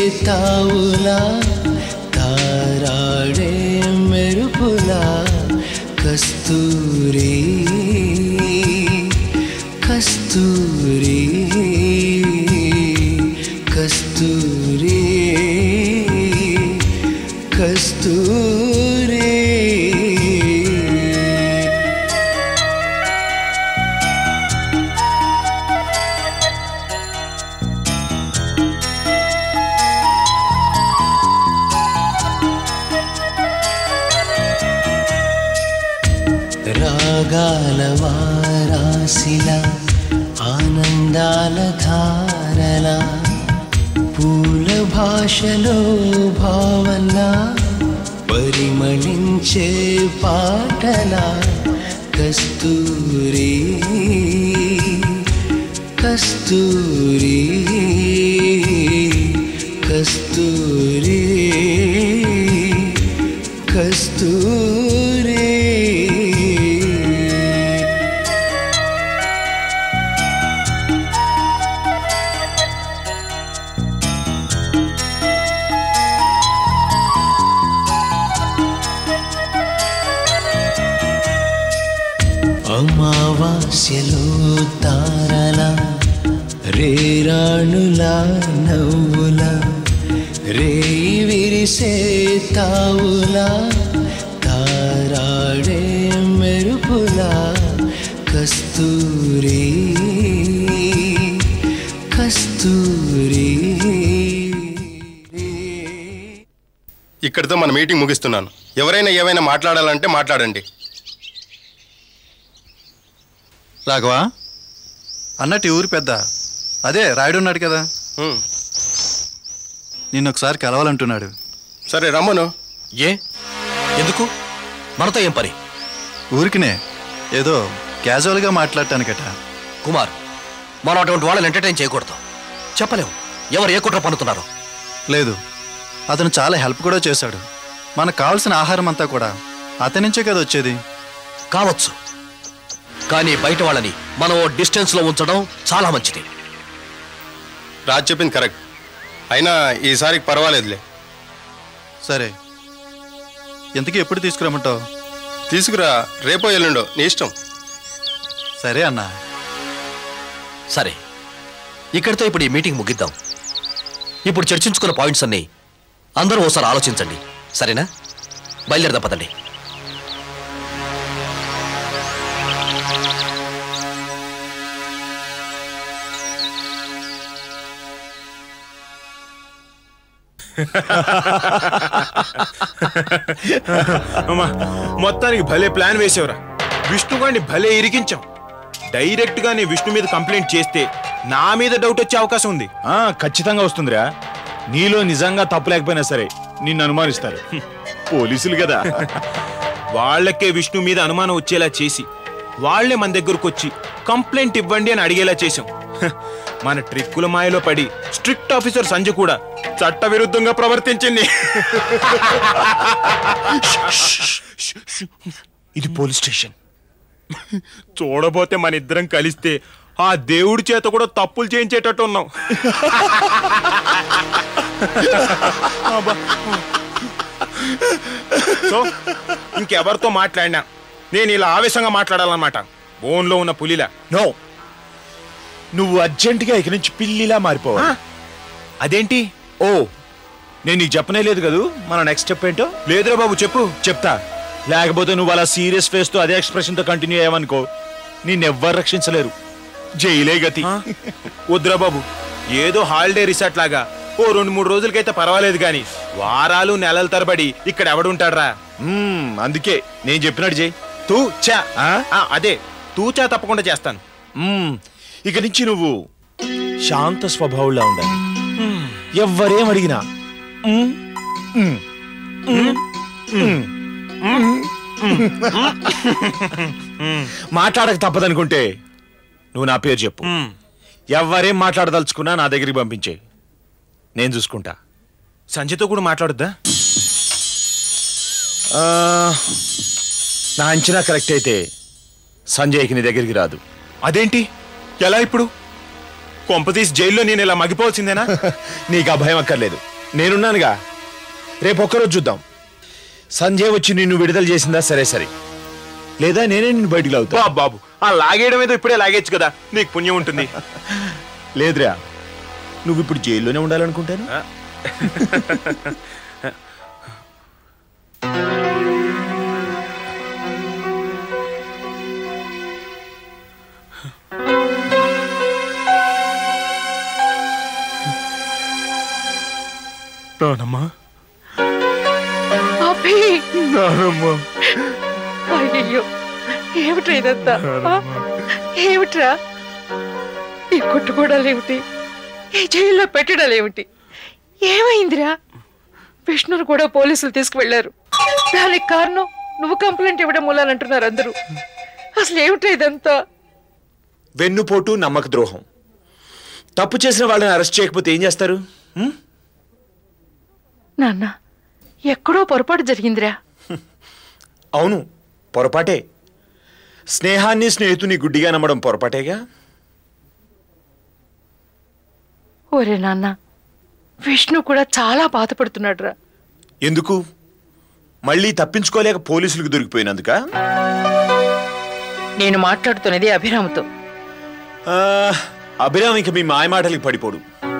తావులా తారాడే మెరుపులా కస్తూరి కస్తూరి కస్తూరి కస్తూరి రాగాల వారాసిల ఆనందాల ధారల పూల భాషలో భావన పరిమళించే పాటల కస్తూరి కస్తూరి కస్తూరి కస్తూరి అమావాస్యలో తారల రేరాణుల నవ్వుల రేయి విరిసే తావుల తారాడే మెరుపుల కస్తూరి కస్తూరి ఇక్కడితో మన మీటింగ్ ముగిస్తున్నాను ఎవరైనా ఏమైనా మాట్లాడాలంటే మాట్లాడండి రాఘవా అన్నట్టు ఈ ఊరి పెద్ద అదే రాయుడు ఉన్నాడు కదా హ్మ్. నిన్ను ఒకసారి కలవాలంటున్నాడు సరే రమ్మను ఏ ఎందుకు మనతో ఏం పని ఊరికినే ఏదో క్యాజువల్గా మాట్లాడటానికట కుమార్ మనం అటువంటి వాళ్ళని ఎంటర్టైన్ చేయకూడదు చెప్పలేము ఎవరు ఏ కుట్ర పన్నుతున్నారు లేదు అతను చాలా హెల్ప్ కూడా చేశాడు మనకు కావాల్సిన ఆహారం అంతా కూడా అతని నుంచే కదా వచ్చేది కావచ్చు కానీ బయట వాళ్ళని మనం ఓ డిస్టెన్స్ లో ఉంచడం చాలా మంచిది రాజ్ చెప్పింది కరెక్ట్ అయినా ఈసారికి పర్వాలేదులే సరే ఎంతకీ ఎప్పుడు తీసుకురమ్మంటావు తీసుకురా రేపో ఎల్లుండో నీ ఇష్టం సరే అన్నా సరే ఇక్కడితో ఇప్పుడు ఈ మీటింగ్ ముగిద్దాం ఇప్పుడు చర్చించుకున్న పాయింట్స్ అన్ని అందరూ ఓసారి ఆలోచించండి సరేనా బయలుదేరదాం పదండి అమ్మా మొత్తానికి భలే ప్లాన్ వేసావురా విష్ణుగాడిని భలే ఇరికించాం డైరెక్ట్ గా నీ విష్ణు మీద కంప్లైంట్ చేస్తే నా మీద డౌట్ వచ్చే అవకాశం ఉంది ఆ ఖచ్చితంగా వస్తుందిరా నీలో నిజంగా తప్పు లేకపోయినా సరే నిన్ను అనుమానిస్తారు హ్మ్. పోలీసులు కదా వాళ్ళకే విష్ణు మీద అనుమానం వచ్చేలా చేసి వాళ్ళే మన దగ్గరకు వచ్చి కంప్లైంట్ ఇవ్వండి అని అడిగేలా చేశాం హ, మన ట్రిక్కుల మాయలో పడి స్ట్రిక్ట్ ఆఫీసర్ సంజయ్ కూడా చట్ట విరుద్ధంగా ప్రవర్తించింది ఇది పోలీస్ స్టేషన్ చూడబోతే మన ఇద్దరం కలిస్తే ఆ దేవుడి చేత కూడా తప్పులు చేయించేటట్టు ఉన్నాం అబ్బా. సో ఇంకెవరితో మాట్లాడినా నేను ఇలా ఆవేశంగా మాట్లాడాలన్నమాట బోన్లో ఉన్న పులిలా నో నువ్వు అర్జెంటుగా ఇక నుంచి పిల్లిలా మారిపోవాలి అదేంటి ఓ నేను నీకు చెప్పనే లేదు కదూ మన నెక్స్ట్ స్టెప్ ఏంటో లేదురా బాబు చెప్పు చెప్తా లేకపోతే నువ్వు అలా సీరియస్ ఫేస్ తో అదే ఎక్స్ప్రెషన్ తో కంటిన్యూ అయ్యావనుకో నిన్నెవ్వరు రక్షించలేరు జైలే గతి ఆ? వద్దురా బాబు ఏదో హాలిడే రిసార్ట్ లాగా ఓ రెండు మూడు రోజులకైతే పర్వాలేదు గాని వారాలు నెలల తరబడి ఇక్కడ ఎవడుంటాడ్రా మ్మ్, అందుకే నేను చెప్పినట్టు జై తూ చా ఆ? ఆ, అదే తూచా తప్పకుండా చేస్తాను మ్మ్, ఇక నుంచి నువ్వు శాంత స్వభావులా ఉండాలి ఎవ్వరేం అడిగినా మ్మ్, మ్మ్, మ్మ్, మ్మ్, మ్మ్. మాట్లాడక తప్పదనుకుంటే నువ్వు నా పేరు చెప్పు ఎవ్వరేం మాట్లాడదలుచుకున్నా నా దగ్గరికి పంపించే నేను చూసుకుంటా సంజయ్తో కూడా మాట్లాడొద్దా ఆ, నా అంచనా కరెక్ట్ అయితే సంజయ్కి నీ దగ్గరికి రాదు అదేంటి ఎలా ఇప్పుడు కొంపతీసి జైల్లో నేను ఇలా మగిపోవాల్సిందేనా నీకు ఆ భయం అక్కర్లేదు నేనున్నానుగా రేపు ఒక్కరోజు చూద్దాం సంజయ్ వచ్చి నిన్ను విడుదల చేసిందా సరే సరే లేదా నేనే నిన్ను బయటికి లాగుతా బాబు బాబు ఆ లాగేయడం ఏదో ఇప్పుడే లాగేచ్చు కదా నీకు పుణ్యం ఉంటుంది లేదురా నువ్వు ఇప్పుడు జైల్లోనే ఉండాలనుకుంటాను నానమ్మా అభి నానమ్మా అయ్యో ఏమిట్రా ఇదంతా ఆ? ఏమిట్రా ఈ కొట్టుకోవడాలేమిటి ఈ జైల్లో పెట్టడాలేమిటి ఏమైందిరా విష్ణును కూడా పోలీసులు తీసుకువెళ్లారు దానికి కారణం నువ్వు కంప్లైంట్ ఇవ్వడం మూలానంటున్నారు అందరూ అసలు ఏమిట్రా ఇదంతా వెన్నుపోటు నమ్మక ద్రోహం తప్పు చేసిన వాళ్ళని అరెస్ట్ చేయకపోతే ఏం చేస్తారు ఉం? నాన్న ఎక్కడో పొరపాటు జరిగిందిరా అవును పొరపాటే స్నేహాన్ని స్నేహితుని గుడ్డిగా నమ్మడం పొరపాటేగా ఓరే నాన్న విష్ణు కూడా చాలా బాధపడుతున్నాడురా ఎందుకు మళ్ళీ తప్పించుకోలేక పోలీసులకు దొరికిపోయినందుక నేను మాట్లాడుతున్నది అభిరామ్తో ఆ, అభిరామ్ ఇంక మీ మాయమాటలకి పడిపోడు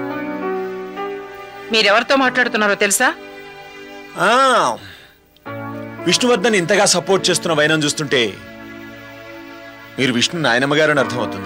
మీరెవరితో మాట్లాడుతున్నారో తెలుసా ఆ, విష్ణువర్ధన్ ఇంతగా సపోర్ట్ చేస్తున్న వైనం చూస్తుంటే మీరు విష్ణు నాయనమ్మ గారని అర్థమవుతుంది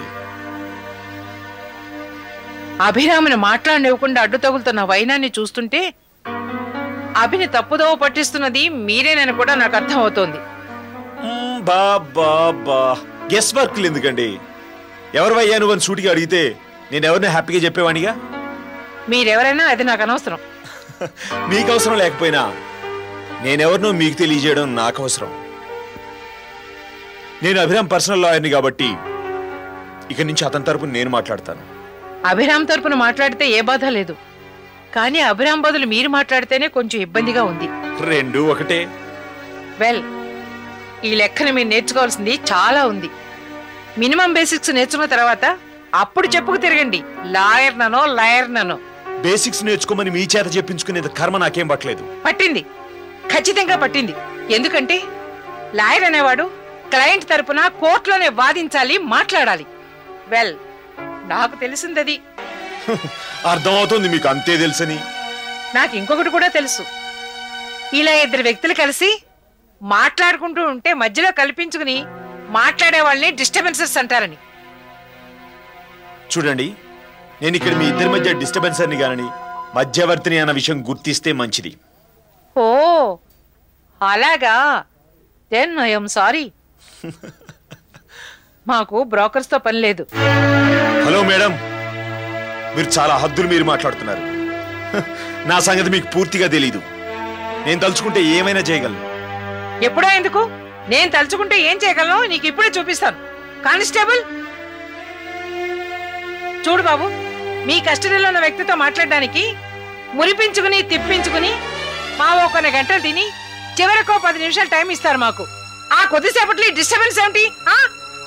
అభిరామిని మాట్లాడనివ్వకుండా అడ్డు తగులుతున్న వైనాన్ని చూస్తుంటే అభిని తప్పుదోవ పట్టిస్తున్నది మీరేనని కూడా నాకు అర్థం అవుతోంది మ్మ్, బా బా బా గెస్ వర్క్లు ఎందుకండి ఎవరివయ్యా నువ్వు అని సూటిగా అడిగితే నేను ఎవరిని హ్యాపీగా చెప్పేవాడిగా మీరెవరైనా అది నాకు అనవసరం మీకు అవసరం లేకపోయినా నేనెవరినో మీకు తెలియజేయడం నాకు అవసరం నేను అభిరామ్ పర్సనల్ లాయర్ని కాబట్టి ఇక నుంచి అతని తరపున నేను మాట్లాడతాను అభిరామ్ తరపున మాట్లాడితే ఏ బాధ లేదు కానీ అభిరామ్ బదులు మీరు మాట్లాడితేనే కొంచెం ఇబ్బందిగా ఉంది రెండు ఒకటే వెల్ ఈ లెక్కన మీరు నేర్చుకోవాల్సింది చాలా ఉంది మినిమం బేసిక్స్ నేర్చుకున్న తర్వాత అప్పుడు చెప్పుకు తిరగండి లాయర్ ననో లాయర్ ననో బేసిక్స్ నేర్చుకోమని మీ చేత చెప్పించుకునేది కర్మ నాకేం పట్టలేదు పట్టింది ఖచ్చితంగా పట్టింది ఎందుకంటే లాయర్ అనేవాడు క్లయింట్ తరపున కోర్టులోనే వాదించాలి మాట్లాడాలి వెల్ నాకు తెలిసిందది అర్థమవుతుంది మీకు అంతే తెలుసని నాకు ఇంకొకటి కూడా తెలుసు ఇలా ఇద్దరు వ్యక్తులు కలిసి మాట్లాడుకుంటూ ఉంటే మధ్యలో కల్పించుకుని మాట్లాడే వాళ్ళని డిస్టర్బెన్సెస్ అంటారని చూడండి నేను ఇక్కడ మీ ఇద్దరి మధ్య డిస్టర్బెన్స్ అని గానని మధ్యవర్తిని అన్న విషయం గుర్తిస్తే మంచిది ఓ అలాగా దెన్ ఐఎమ్ సారీ మాకు బ్రోకర్స్తో పని లేదు హలో మేడం మీరు చాలా హద్దులు మీరు మాట్లాడుతున్నారు నా సంగతి మీకు పూర్తిగా తెలీదు నేను తలుచుకుంటే ఏమైనా చేయగలను ఎప్పుడో ఎందుకు నేను తలుచుకుంటే ఏం చేయగలను నీకు ఇప్పుడే చూపిస్తాను కానిస్టేబుల్ చూడు బాబు మీ కస్టడీలో ఉన్న వ్యక్తితో మాట్లాడడానికి మురిపించుకుని తిప్పించుకుని మా ఓ కొన్ని గంటలు తిని చివరికో పది నిమిషాలు టైం ఇస్తారు మాకు ఆ కొద్దిసేపట్లో డిస్టర్బెన్స్ ఏమిటి ఆ?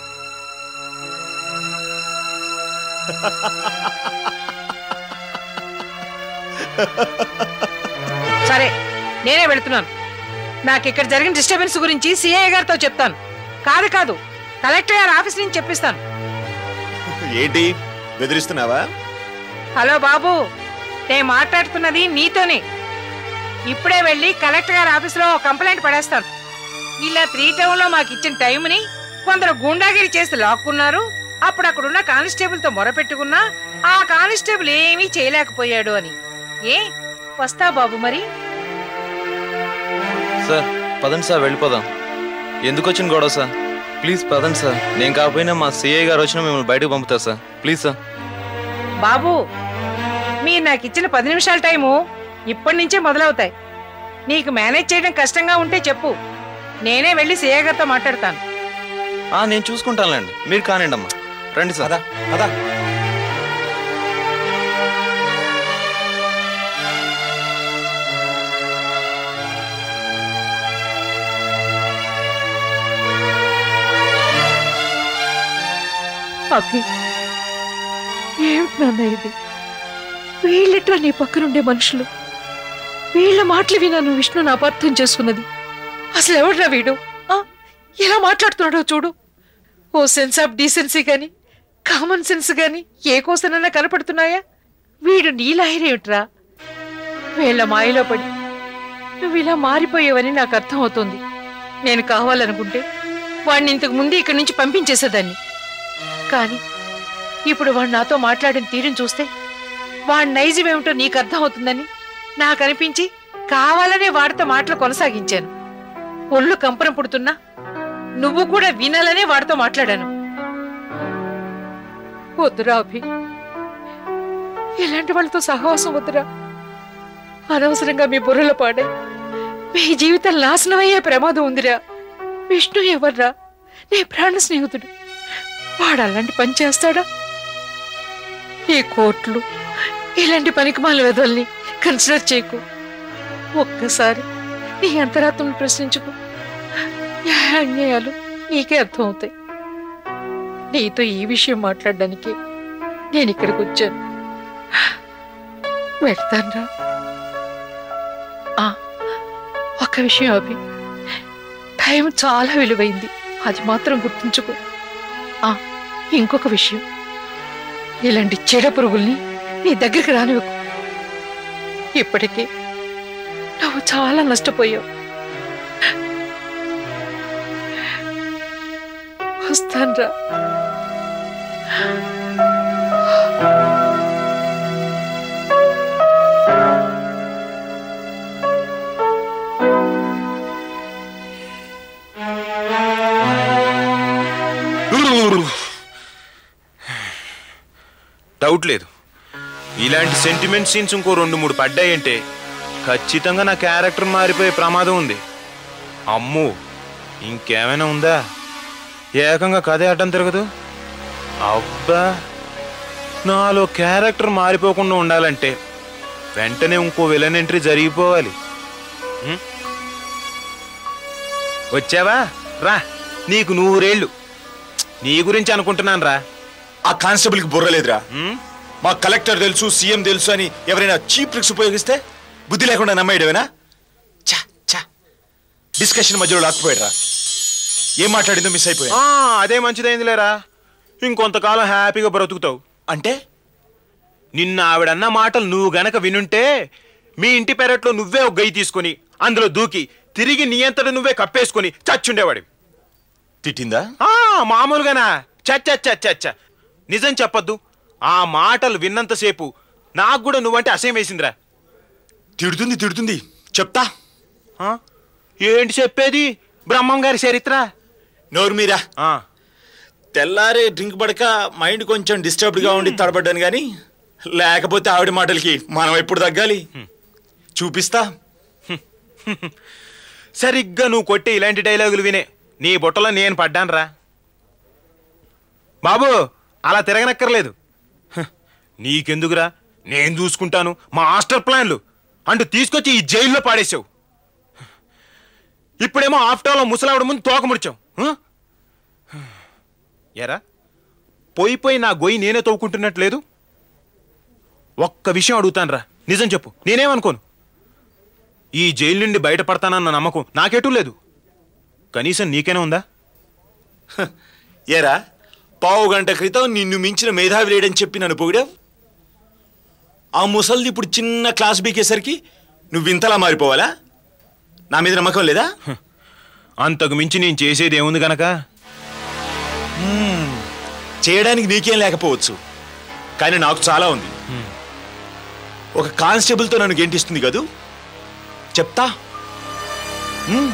సరే నేనే వెళుతున్నాను నాకు ఇక్కడ జరిగిన డిస్టర్బెన్స్ గురించి సిఐ గారితో చెప్తాను కాదు కాదు కలెక్టర్ గారి ఆఫీస్ నుంచి చెప్పిస్తాను ఏంటి బెదిరిస్తున్నావా హలో బాబు నేను మాట్లాడుతున్నది నీతోనే ఇప్పుడే వెళ్ళి కలెక్టర్ గారి ఆఫీసులో ఓ కంప్లైంట్ పడేస్తాను ఇలా త్రీ టౌన్ లో మాకు ఇచ్చిన టైంని కొందరు గూండాగిరి చేసి లాక్కున్నారు అప్పుడు అక్కడున్న కానిస్టేబుల్ తో మొరపెట్టుకున్నా ఆ కానిస్టేబుల్ ఏమీ చేయలేకపోయాడు అని ఏ వస్తా బాబు మరి సార్ పదండి సార్ వెళ్ళిపోదాం ఎందుకు వచ్చిన గొడవ సార్ ప్లీజ్ పదండి సార్ నేను కాకపోయినా మా సిఐ గారు వచ్చినా మిమ్మల్ని బయటకు పంపుతారు సార్ ప్లీజ్ సార్ బాబు మీరు నాకు ఇచ్చిన పది నిమిషాల టైము ఇప్పటి నుంచే మొదలవుతాయి నీకు మేనేజ్ చేయడం కష్టంగా ఉంటే చెప్పు నేనే వెళ్ళి సీఏ గారితో మాట్లాడతాను ఆ, నేను చూసుకుంటానులేండి మీరు కానివ్వండి అమ్మా రండి సార్ అదా అదా అభి ఏమిటి నాన్న ఇది వీళ్ళెట్రా నీ పక్కనుండే మనుషులు వీళ్ళ మాటలు విన్నాను విష్ణుని అపార్థం చేసుకున్నది అసలు ఎవడ్రా వీడు ఆ? ఎలా మాట్లాడుతున్నాడో చూడు ఓ సెన్స్ ఆఫ్ డీసెన్సీ గాని కామన్ సెన్స్ గాని ఏ కోసనన్నా కనపడుతున్నాయా వీడు నీలాహిరేమిట్రా వీళ్ళ మాయలో పడి నువ్వు ఇలా మారిపోయావని నాకు అర్థం అవుతుంది నేను కావాలనుకుంటే వాడిని ఇంతకు ముందే ఇక్కడి నుంచి పంపించేసేదాన్ని కానీ ఇప్పుడు వాడు నాతో మాట్లాడిన తీరుని చూస్తే వాడి నైజం ఏమిటో నీకు అర్థం అవుతుందని నాకు అనిపించి కావాలనే వాడితో మాటలు కొనసాగించాను ఒళ్ళు కంపనం పుడుతున్నా నువ్వు కూడా వినాలనే వాడితో మాట్లాడాను వద్దురా అభి ఇలాంటి వాళ్ళతో సహవాసం వద్దురా అనవసరంగా మీ బుర్రలో పాడే మీ జీవితం నాశనం అయ్యే ప్రమాదం ఉందిరా విష్ణు ఎవర్రా నీ ప్రాణ స్నేహితుడు వాడు అలాంటి పని చేస్తాడా ఈ కోర్టులు ఇలాంటి పనికిమాల వెదల్ని కన్సిడర్ చేయకు ఒక్కసారి నీ అంతరాత్మను ప్రశ్నించుకో న్యాయ అన్యాయాలు నీకే అర్థమవుతాయి నీతో ఈ విషయం మాట్లాడడానికి నేను ఇక్కడికి వచ్చాను వెళ్తాన్రా ఆ, ఒక్క విషయం అభి టైం చాలా విలువైంది అది మాత్రం గుర్తుంచుకో ఆ, ఇంకొక విషయం ఇలాంటి చెడ పురుగుల్ని నీ దగ్గరికి రానివ్వకు ఇప్పటికే నువ్వు చాలా నష్టపోయావు వస్తాన్రా డౌట్ లేదు ఇలాంటి సెంటిమెంట్ సీన్స్ ఇంకో రెండు మూడు పడ్డాయంటే ఖచ్చితంగా నా క్యారెక్టర్ మారిపోయే ప్రమాదం ఉంది అమ్ము ఇంకేమైనా ఉందా ఏకంగా కథే అడ్డం తిరగదు అబ్బా నాలో క్యారెక్టర్ మారిపోకుండా ఉండాలంటే వెంటనే ఇంకో విలన్ ఎంట్రీ జరిగిపోవాలి ఉం? వచ్చావా రా నీకు నూరేళ్ళు నీ గురించి అనుకుంటున్నాను రా ఆ కానిస్టేబుల్కి బుర్రలేదురా ఉం? మా కలెక్టర్ తెలుసు సీఎం తెలుసు అని ఎవరైనా చీప్ ట్రిక్స్ ఉపయోగిస్తే బుద్ధి లేకుండా నమ్మేయడమేనా చా చా డిస్కషన్ మధ్యలో లాక్కుపోయాడురా ఏం మాట్లాడిందో మిస్ అయిపోయా ఆ, అదే మంచిదైందిలేరా ఇంకొంతకాలం హ్యాపీగా బ్రతుకుతావు అంటే నిన్న ఆవిడన్న మాటలు నువ్వు గనక వినుంటే మీ ఇంటి పెరట్లో నువ్వే ఒక గయ్యి తీసుకొని అందులో దూకి తిరిగి నీ అంతట నువ్వే కప్పేసుకొని చచ్చుండేవాడి తిట్టిందా ఆ మామూలుగానా చచ్చ నిజం చెప్పొద్దు ఆ మాటలు విన్నంతసేపు నాకు కూడా నువ్వంటే అసహ్యం వేసిందిరా తిడుతుంది తిడుతుంది చెప్తా ఆ? ఏంటి చెప్పేది బ్రహ్మం గారి చరిత్ర నోరు మీరా ఆ, తెల్లారే డ్రింక్ పడక మైండ్ కొంచెం డిస్టర్బ్డ్ గా ఉండి తడబడ్డాను కానీ లేకపోతే ఆవిడ మాటలకి మనం ఎప్పుడు తగ్గాలి చూపిస్తా సరిగ్గా నువ్వు కొట్టే ఇలాంటి డైలాగులు వినే నీ బుట్టలో నేను పడ్డానురా బాబు అలా తిరగనక్కర్లేదు హ, నీకెందుకురా నేను చూసుకుంటాను మా మాస్టర్ ప్లాన్లు అంటూ తీసుకొచ్చి ఈ జైల్లో పాడేశావు ఇప్పుడేమో ఆఫ్టర్ ఆల్ ముసలావిడ ముందు తోక ముడిచావు హ? ఎరా పోయి పోయి నా గొయ్యి నేనే తవ్వుకుంటున్నట్లేదు ఒక్క విషయం అడుగుతానురా నిజం చెప్పు నేనేమనుకోను ఈ జైలు నుండి బయటపడతానన్న నమ్మకం నాకెటూ లేదు కనీసం నీకేనా ఉందా ఏరా పావు గంట క్రితం నిన్ను మించిన మేధావి లేడని చెప్పి నన్ను పొగిడావు ఆ ముసల్ది ఇప్పుడు చిన్న క్లాస్ బీకేసరికి నువ్వు ఇంతలా మారిపోవాలా నా మీద నమ్మకం లేదా అంతకు మించి నేను చేసేది ఏముంది గనక చేయడానికి నీకేం లేకపోవచ్చు కానీ నాకు చాలా ఉంది ఒక కానిస్టేబుల్తో నన్ను గెంటిస్తుంది కదూ చెప్తా మ్మ్.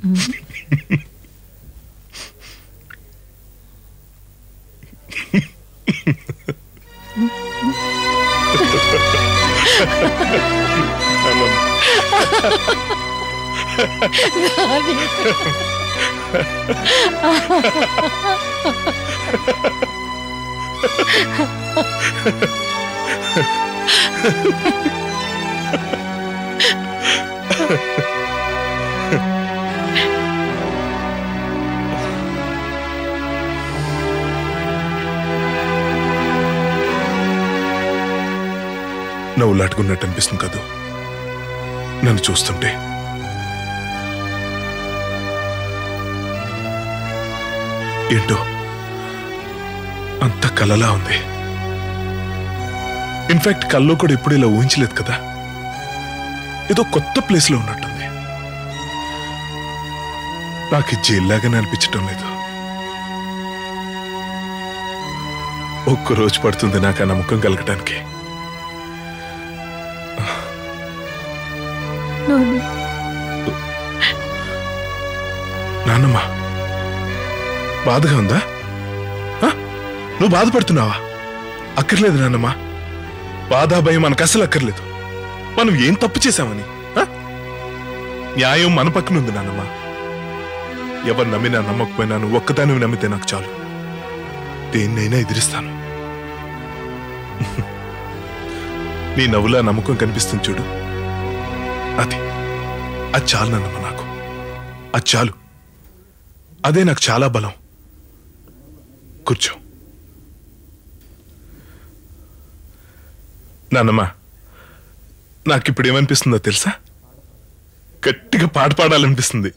నవ్వులాటుకున్నట్టు అనిపిస్తుంది కదూ నన్ను చూస్తుంటే ఏంటో అంత కలలా ఉంది ఇన్ఫాక్ట్ కల్లో కూడా ఎప్పుడు ఇలా ఊహించలేదు కదా ఏదో కొత్త ప్లేస్లో ఉన్నట్టుంది నాకు ఈ జైల్లాగానే అనిపించటం లేదు ఒక్క రోజు పడుతుంది నాకు ఆ నమ్మకం కలగటానికి నాన్నమ్మ బాధగా ఉందా ఆ? నువ్వు బాధపడుతున్నావా అక్కర్లేదు నాన్నమ్మ బాధ భయం మనకు అసలు అక్కర్లేదు మనం ఏం తప్పు చేశామని ఆ? న్యాయం మన పక్కన ఉంది నాన్నమ్మ ఎవరు నమ్మినా నమ్మకపోయినా నువ్వు ఒక్కదానివి నమ్మితే నాకు చాలు దేన్నైనా ఎదిరిస్తాను నీ నవ్వులా నమ్మకం కనిపిస్తుంది చూడు అది అది చాలు నన్నమ్మ నాకు అది చాలు అదే నాకు చాలా బలం కూర్చో నాన్నమ్మ నాకు ఇప్పుడు ఏమనిపిస్తుందో తెలుసా గట్టిగా పాట పాడాలనిపిస్తుంది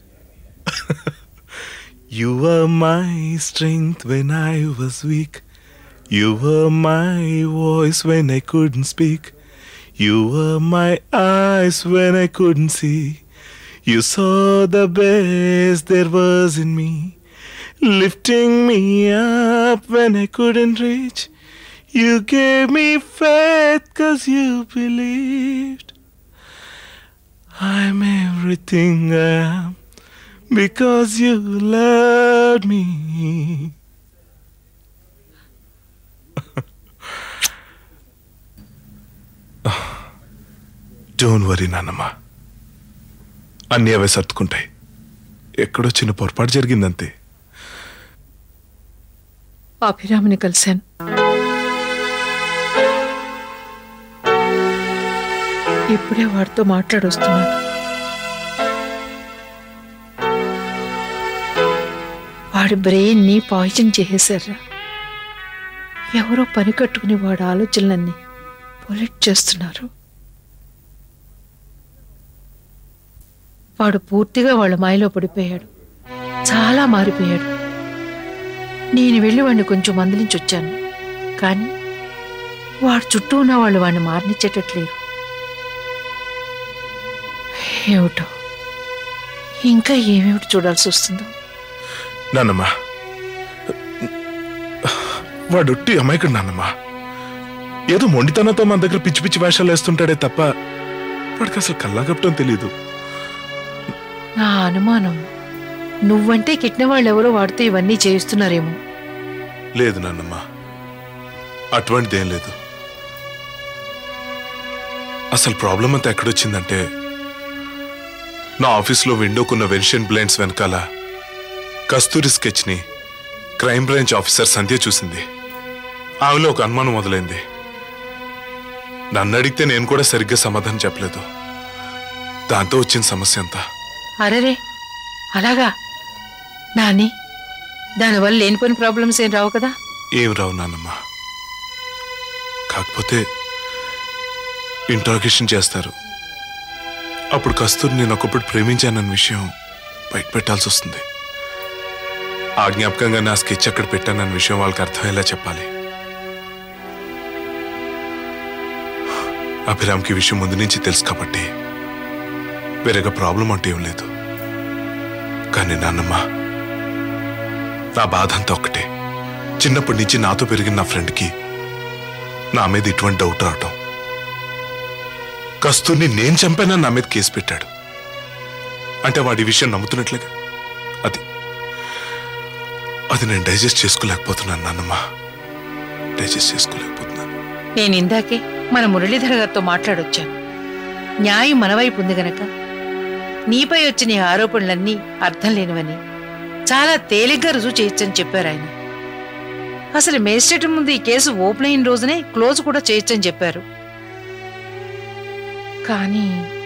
you are my strength when I was weak you are my voice when I couldn't speak you are my eyes when I couldn't see You saw the best there was in me, lifting me up when I couldn't reach. You gave me faith cause you believed. I'm everything I am because you loved me. Don't worry, Nanama. అన్నీ అవే సర్దుకుంటాయి ఎక్కడో చిన్న పొరపాటు జరిగిందంతే అభిరామిని కలిశాను ఇప్పుడే వాడితో మాట్లాడొస్తున్నాను వాడి బ్రెయిన్ని poison చేసేశారా ఎవరో పని కట్టుకుని వాడి ఆలోచనలన్నీ పొలిట్ చేస్తున్నారు వాడు పూర్తిగా వాళ్ళ మాయలో పడిపోయాడు చాలా మారిపోయాడు నేను వెళ్ళి వాడిని కొంచెం మందలించి వచ్చాను కానీ వాడు చుట్టూ ఉన్న వాళ్ళు వాడిని మారనిచ్చేటట్లేరు ఏమిటో ఇంకా ఏమేమిటి చూడాల్సి వస్తుందో నాన్నమ్మ వాడొట్టి అమాయకుడు నాన్నమ్మ ఏదో మొండితనంతో మన దగ్గర పిచ్చి పిచ్చి వేషాలు వేస్తుంటాడే తప్ప వాడికి అసలు కల్లాగప్పటం తెలియదు నా అనుమానం నువ్వంటే కిట్టిన వాళ్ళు ఎవరో వాడితో ఇవన్నీ చేయిస్తున్నారేమో లేదు నాన్నమ్మ అటువంటిదేం లేదు అసలు ప్రాబ్లం అంతా ఎక్కడొచ్చిందంటే నా ఆఫీస్లో విండోకున్న వెన్షన్ బ్లైండ్స్ వెనకాల కస్తూరి స్కెచ్ని క్రైమ్ బ్రాంచ్ ఆఫీసర్ సంధ్య చూసింది ఆమెలో ఒక అనుమానం మొదలైంది నన్ను అడిగితే నేను కూడా సరిగ్గా సమాధానం చెప్పలేదు దాంతో వచ్చిన సమస్య అంతా అరరే అలాగా నాని దానివల్ల లేనిపోయిన ప్రాబ్లమ్స్ ఏం రావు కదా ఏం రావు నాన్నమ్మ కాకపోతే ఇంట్రాగేషన్ చేస్తారు అప్పుడు కస్తూరి నేను ఒకప్పుడు ప్రేమించానన్న విషయం బయట పెట్టాల్సి వస్తుంది ఆ జ్ఞాపకంగా నా స్కెచ్ అక్కడ పెట్టానన్న విషయం వాళ్ళకి అర్థమయ్యేలా చెప్పాలి అభిరామ్కి ఈ విషయం ముందు నుంచి తెలుసు కాబట్టి వేరేగా ప్రాబ్లం అంటే ఏం లేదు కానీ నాన్నమ్మ నా బాధ అంతా ఒక్కటే చిన్నప్పటి నుంచి నాతో పెరిగిన నా ఫ్రెండ్కి నా మీద ఇటువంటి డౌట్ రావటం కస్తూర్ని నేను చంపానని నా మీద కేసు పెట్టాడు అంటే వాడి విషయం నమ్ముతున్నట్లుగా అది నేను డైజెస్ట్ చేసుకోలేకపోతున్నాను నాన్నమ్మ డైజెస్ట్ చేసుకోలేకపోతున్నాను నేను ఇందాకే మన మురళీధర్ గారితో మాట్లాడొచ్చాను న్యాయం మన వైపు ఉంది గనక నీపై వచ్చిన ఈ ఆరోపణలన్నీ అర్థం లేనివని చాలా తేలిగ్గా రుజువు చేయొచ్చని చెప్పారు ఆయన అసలు మేజిస్ట్రేట్ ముందు ఈ కేసు ఓపెన్ అయిన రోజునే క్లోజ్ కూడా చేయొచ్చని చెప్పారు కానీ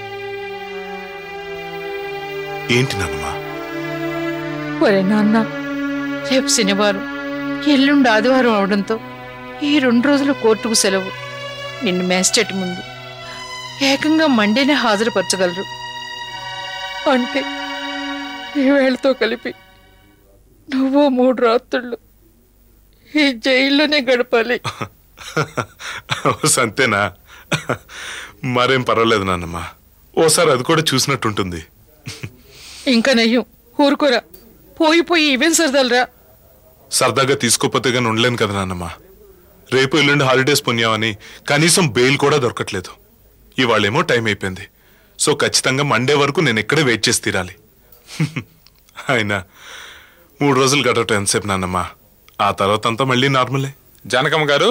ఏంటి నాన్నమ్మ ఒరే నాన్న రేపు శనివారం ఎల్లుండి ఆదివారం అవడంతో ఈ రెండు రోజులు కోర్టుకు సెలవు నిన్ను మేస్టేట్ ముందు ఏకంగా మండేనే హాజరుపరచగలరు అంటే ఈ వేళతో కలిపి నువ్వు మూడు రాత్రుళ్ళు ఈ జైల్లోనే గడపాలి అంతేనా మరేం పర్వాలేదు నాన్నమ్మ ఓసారి అది కూడా చూసినట్టుంటుంది ఇంకా నయ్యం ఊరుకోరా పోయి పోయి ఇవేం సరదాలరా సరదాగా తీసుకోపోతే గానీ ఉండలేను కదా నాన్నమ్మ రేపు ఎల్లుండి హాలిడేస్ పొందామని కనీసం బెయిల్ కూడా దొరకట్లేదు ఇవాళేమో టైం అయిపోయింది సో ఖచ్చితంగా మండే వరకు నేను ఇక్కడే వెయిట్ చేసి తీరాలి అయినా మూడు రోజులు గడవటం ఎంతసేపు నాన్నమ్మ ఆ తర్వాత అంతా మళ్ళీ నార్మలే జానకమ్మ గారు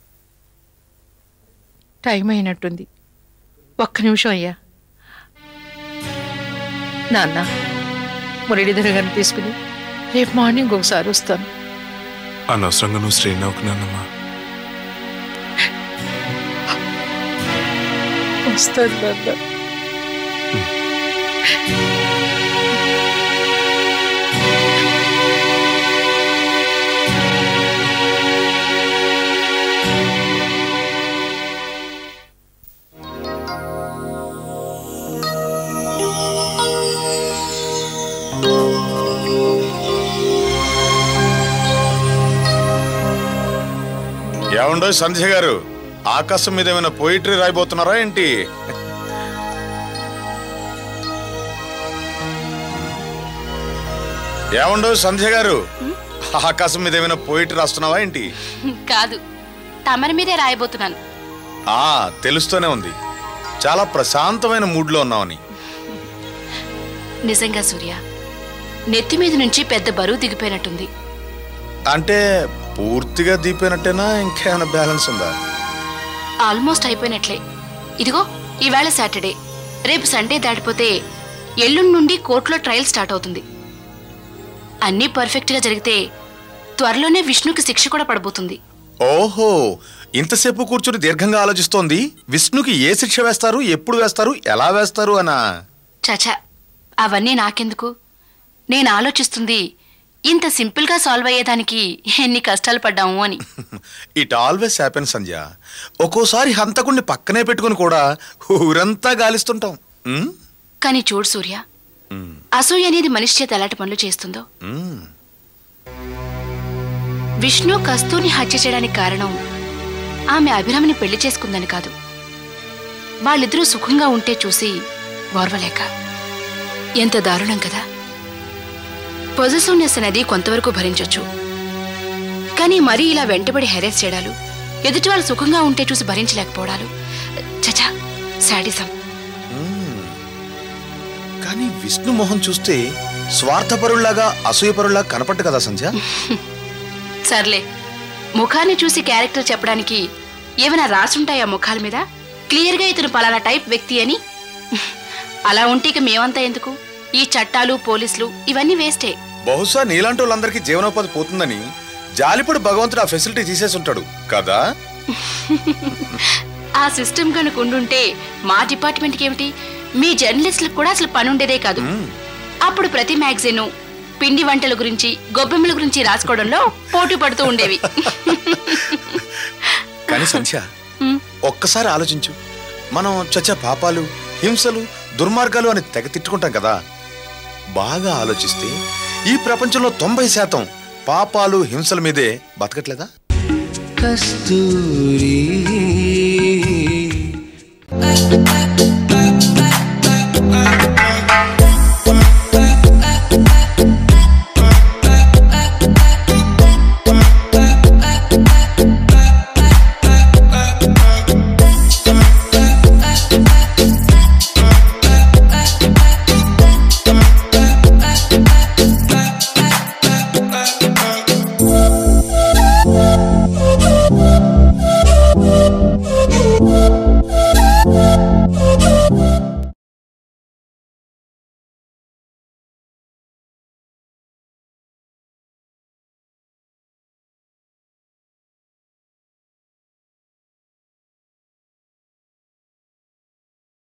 టైం అయినట్టుంది ఒక్క నిమిషం అయ్యా నాన్న మురళీధర్ గారిని తీసుకుని రేపు మార్నింగ్ ఒకసారి వస్తాను అనవసరంగా నువ్వు స్ట్రెయిన్ అవ్వకు నాన్నమ్మ వస్తాను నాన్న ఏమండో సంధ్య గారు ఆకాశం మీద ఏమైనా పోయిటరీ రాయబోతున్నారా ఏంటి ఏమండో సంధ్య గారు ఆకాశం మీద ఏమైనా పోయిటరీ రాస్తున్నావా ఏంటి కాదు తమరి మీదే రాయబోతున్నాను ఆ తెలుస్తూనే ఉంది చాలా ప్రశాంతమైన మూడ్లో ఉన్నావని నిజంగా సూర్య నెత్తి మీద నుంచి పెద్ద బరువు దిగిపోయినట్టుంది అంటే పూర్తిగా దీపోయినట్టేనా ఇంకేమైనా బ్యాలెన్స్ ఉందా ఆల్మోస్ట్ అయిపోయినట్లే ఇదిగో ఈవేళ సాటర్డే రేపు సండే దాటిపోతే ఎల్లుండి నుండి కోర్టులో ట్రయల్ స్టార్ట్ అవుతుంది అన్నీ పర్ఫెక్ట్గా జరిగితే త్వరలోనే విష్ణుకి శిక్ష కూడా పడబోతుంది ఓహో ఇంతసేపు కూర్చుని దీర్ఘంగా ఆలోచిస్తోంది విష్ణుకి ఏ శిక్ష వేస్తారు ఎప్పుడు వేస్తారు ఎలా వేస్తారు అనా చచా అవన్నీ నాకెందుకు నేను ఆలోచిస్తుంది ఇంత సింపుల్గా సాల్వ్ అయ్యేదానికి ఎన్ని కష్టాలు పడ్డాము అని ఇట్ ఆల్వేస్ హ్యాపెన్ సంధ్య ఒక్కోసారి హంతకుణ్ణి పక్కనే పెట్టుకుని కూడా ఊరంతా గాలిస్తుంటాం ఉమ్? కానీ చూడు సూర్య అసూయ అనేది మనిషి చేత ఎలాంటి పనులు చేస్తుందో ఉమ్. విష్ణు కస్తూరిని హత్య చేయడానికి కారణం ఆమె అభిరామిని పెళ్లి చేసుకుందని కాదు వాళ్ళిద్దరూ సుఖంగా ఉంటే చూసి ఓర్వలేక ఎంత దారుణం కదా పొజిటివ్నెస్ అనేది కొంతవరకు భరించొచ్చు కానీ మరీ ఇలా వెంటబడి హెరేస్ చేయడాలు ఎదుటి వాళ్ళు సుఖంగా ఉంటే చూసి భరించలేకపోవడాలు చచా శాడిజం కానీ విష్ణు మొహం చూస్తే స్వార్థపరుల్లాగా అసూయపరుల్లా కనపడ్డు కదా సంధ్య సర్లే ముఖాన్ని చూసి క్యారెక్టర్ చెప్పడానికి ఏమైనా రాసుంటాయా ముఖాల మీద క్లియర్గా ఇతను పలానా టైప్ వ్యక్తి అని అలా ఉంటే ఇక మేమంతా ఎందుకు ఈ చట్టాలు పోలీసులు ఇవన్నీ వేస్టే బహుశా నీలాంటి వాళ్ళందరికీ జీవనోపాధి పోతుందని జాలిపడి భగవంతుడు ఆ ఫెసిలిటీ తీసేసి ఉంటాడు కదా ఆ సిస్టమ్ కనుక ఉండుంటే మా డిపార్ట్మెంట్కి ఏమిటి మీ జర్నలిస్టులకు కూడా అసలు పని ఉండేదే కాదు అప్పుడు ప్రతి మ్యాగజైన్ పిండి వంటల గురించి గొబ్బెమ్మల గురించి రాసుకోవడంలో పోటీ పడుతూ ఉండేవి కానీ సంధ్య ఒక్కసారి ఆలోచించు మనం చచ్చ పాపాలు హింసలు దుర్మార్గాలు అని తెగ తిట్టుకుంటాం కదా బాగా ఆలోచిస్తే ఈ ప్రపంచంలో తొంభై శాతం పాపాలు హింసల మీదే బతకట్లేదా కస్తూరి